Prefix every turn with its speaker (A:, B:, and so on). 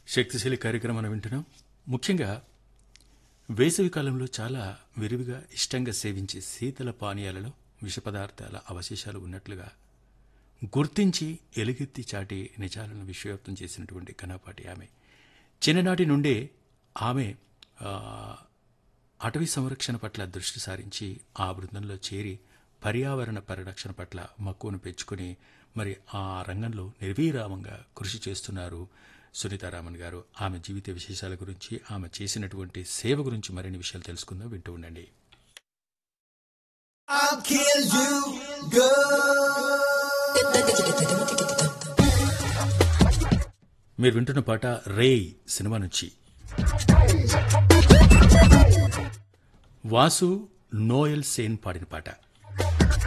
A: శక్తిశీలి కార్యక్రమాన్ని వింటున్నాం ముఖ్యంగా వేసవి కాలంలో చాలా విరివిగా ఇష్టంగా సేవించే శీతల పానీయాలలో విష పదార్థాల అవశేషాలు ఉన్నట్లుగా గుర్తించి ఎలుగెత్తి చాటి నిజాలను విశ్వవ్యాప్తం చేసినటువంటి కనాపాటి ఆమె చిన్ననాటి నుండే ఆమె ఆ, అటవీ సంరక్షణ పట్ల దృష్టి సారించి ఆ బృందంలో చేరి పర్యావరణ పరిరక్షణ పట్ల మక్కువను పెంచుకుని మరి ఆ రంగంలో నిర్వీరామంగా కృషి చేస్తున్నారు సునీతారామన్ గారు ఆమె జీవిత విశేషాల గురించి ఆమె చేసినటువంటి సేవ గురించి మరిన్ని విషయాలు తెలుసుకుందాం వింటూ ఉండండి
B: I'll kill you, girl.
A: మీరు వింటున్న పాట రేయ్ సినిమా నుంచి వాసు నోయల్ సేన్ పాడిన పాట